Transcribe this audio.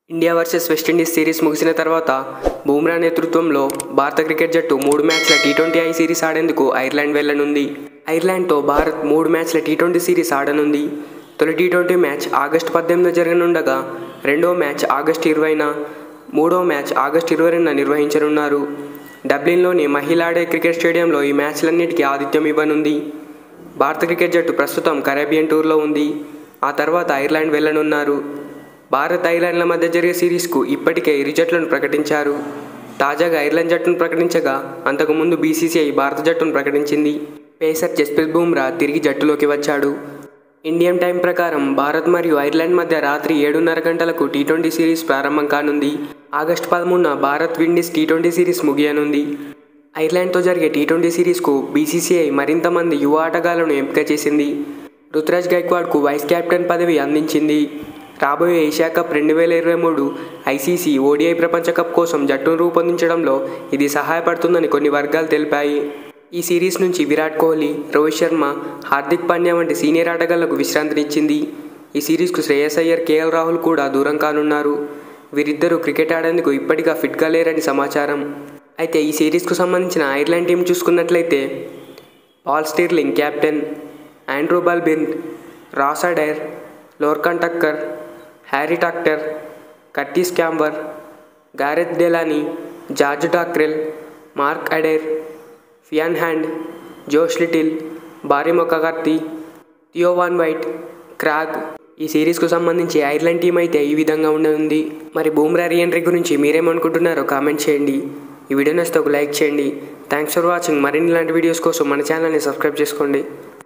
India versus West Indies series ముగిసిన తర్వాత బూమ్రా నేతృత్వంలో భారత క్రికెట్ జట్టు మూడు మ్యాచ్ల టీ ట్వంటీ ఐ సిరీస్ ఆడేందుకు ఐర్లాండ్ వెళ్లనుంది ఐర్లాండ్తో భారత్ మూడు మ్యాచ్ల టీ ట్వంటీ సిరీస్ ఆడనుంది తొలి టీ ట్వంటీ మ్యాచ్ ఆగస్టు పద్దెనిమిదిన జరగనుండగా రెండో మ్యాచ్ ఆగస్టు ఇరవైన మూడో మ్యాచ్ ఆగస్టు ఇరవై రెండున నిర్వహించనున్నారు డబ్లిన్లోని మహిళా ఆడే క్రికెట్ స్టేడియంలో ఈ మ్యాచ్లన్నిటికీ ఆతిథ్యం ఇవ్వనుంది భారత క్రికెట్ జట్టు ప్రస్తుతం కరేబియన్ టూర్లో ఉంది ఆ తర్వాత ఐర్లాండ్ వెళ్లనున్నారు భారత్ ఐర్లాండ్ల మధ్య జరిగే సిరీస్కు ఇప్పటికే ఇరు జట్లను ప్రకటించారు తాజాగా ఐర్లాండ్ జట్టును ప్రకటించగా అంతకుముందు బీసీసీఐ భారత జట్టును ప్రకటించింది పేసర్ జస్ప్రీత్ బుమ్రా తిరిగి జట్టులోకి వచ్చాడు ఇండియన్ టైం ప్రకారం భారత్ మరియు ఐర్లాండ్ మధ్య రాత్రి ఏడున్నర గంటలకు టీ ట్వంటీ సిరీస్ ప్రారంభం కానుంది ఆగస్టు పదమూడున Bharat Windies T twenty series ముగియనుంది ఐర్లాండ్తో జరిగే టీ ట్వంటీ సిరీస్కు బీసీసీఐ మరింత మంది యువ ఆటగాళ్లను ఎంపిక చేసింది రుతురాజ్ గైక్వాడ్కు వైస్ కెప్టెన్ పదవి అందించింది రాబోయే ఏషియా కప్ రెండు వేల ఇరవై మూడు ఐసీసీ ఓడిఐ ప్రపంచ కప్ కోసం జట్టును రూపొందించడంలో ఇది సహాయపడుతుందని కొన్ని వర్గాలు తెలిపాయి ఈ సిరీస్ నుంచి విరాట్ కోహ్లీ రోహిత్ శర్మ హార్దిక్ పాండ్యా వంటి సీనియర్ ఆటగాళ్లకు విశ్రాంతినిచ్చింది ఈ సిరీస్కు శ్రేయస్ అయ్యర్ కేఎల్ రాహుల్ కూడా దూరం కానున్నారు వీరిద్దరూ క్రికెట్ ఆడేందుకు ఇప్పటిగా ఫిట్గా లేరని సమాచారం అయితే ఈ సిరీస్కు సంబంధించిన ఐర్లాండ్ టీం చూసుకున్నట్లయితే Paul Stirling captain Andrew Balbirnie Ross Adair Lorcan Tucker Harry Tector Curtis Campher Gareth Delany George Dockrell Mark Adair Fionn Hand Josh Little Barry McCarthy థియోవాన్ white Craig ఈ సిరీస్కు సంబంధించి ఐర్లాండ్ టీం అయితే ఈ విధంగా ఉండనుంది మరి Bumrah reentry గురించి మీరేమనుకుంటున్నారో comment చేయండి ఈ video నచ్చితే ఒక లైక్ చేయండి థ్యాంక్స్ ఫర్ వాచింగ్ మరిన్ని ఇలాంటి వీడియోస్ కోసం మన ఛానల్ని సబ్స్క్రైబ్ చేసుకోండి